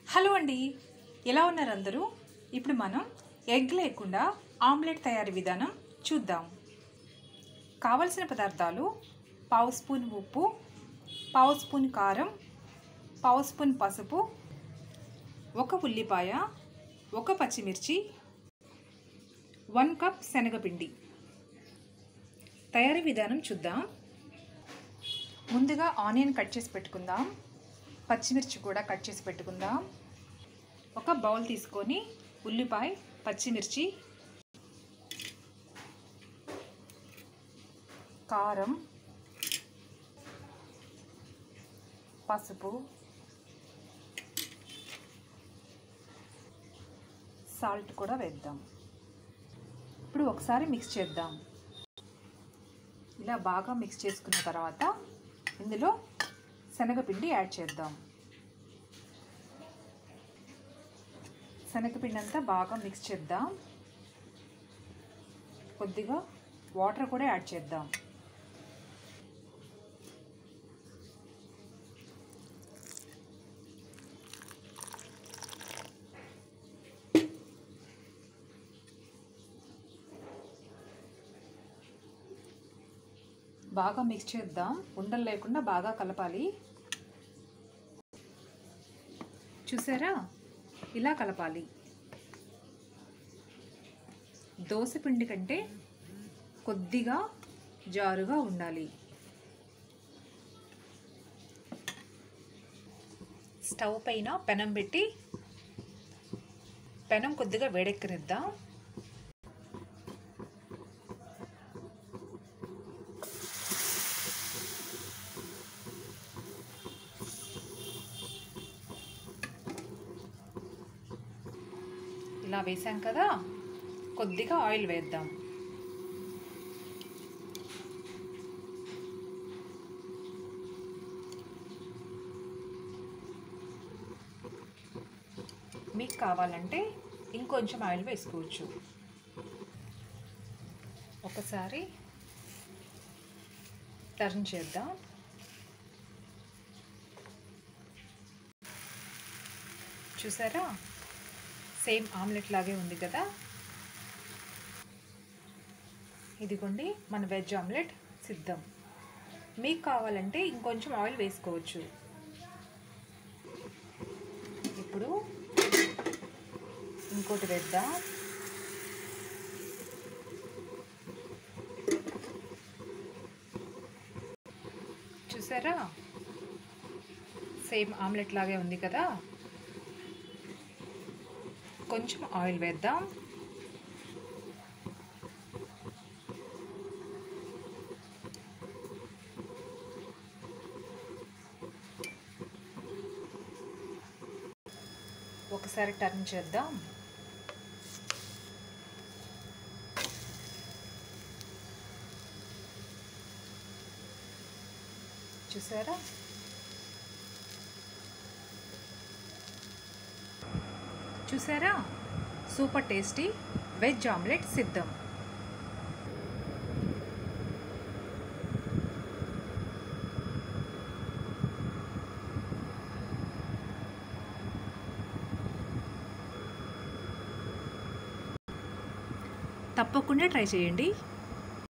hello అండి ఎలా ఉన్నారు అందరూ ఇప్పుడు మనం ఎగ్ లేకుండా ఆమ్లెట్ తయారీ విధానం చూద్దాం కావలసిన పదార్థాలు పావు స్పూన్ ఉప్పు పావు స్పూన్ కారం పావు స్పూన్ పసుపు ఒక ఉల్లిపాయ ఒక పచ్చిమిర్చి వన్ కప్ శనగపిండి తయారీ విధానం చూద్దాం ముందుగా ఆనియన్ కట్ చేసి పెట్టుకుందాం పచ్చిమిర్చి కూడా కట్ చేసి పెట్టుకుందాం ఒక బౌల్ తీసుకొని ఉల్లిపాయ పచ్చిమిర్చి కారం పసుపు సాల్ట్ కూడా వేద్దాం ఇప్పుడు ఒకసారి మిక్స్ చేద్దాం ఇలా బాగా మిక్స్ చేసుకున్న తర్వాత ఇందులో శనగపిండి యాడ్ చేద్దాం శనగపిండి అంతా బాగా మిక్స్ చేద్దాం కొద్దిగా వాటర్ కూడా యాడ్ చేద్దాం బాగా మిక్స్ చేద్దాం ఉండలు లేకుండా బాగా కలపాలి చూసారా ఇలా కలపాలి దోశ పిండి కంటే కొద్దిగా జారుగా ఉండాలి స్టవ్ పైన పెనం పెట్టి పెనం కొద్దిగా వేడెక్కనిద్దాం ఇలా వేసాం కదా కొద్దిగా ఆయిల్ వేద్దాం మీకు కావాలంటే ఇంకొంచెం ఆయిల్ వేసుకోవచ్చు ఒకసారి టర్న్ చేద్దాం చూసారా సేమ్ ఆమ్లెట్ లాగే ఉంది కదా ఇదిగోండి మన వెజ్ ఆమ్లెట్ సిద్ధం మీకు కావాలంటే ఇంకొంచెం ఆయిల్ వేసుకోవచ్చు ఇప్పుడు ఇంకోటి వేద్దాం చూసారా సేమ్ ఆమ్లెట్ లాగే ఉంది కదా కొంచెం ఆయిల్ వేద్దాం ఒకసారి టర్న్ చేద్దాం చూసారా చూసారా సూపర్ టేస్టీ వెజ్ ఆమ్లెట్ సిద్ధం తప్పకుండా ట్రై చేయండి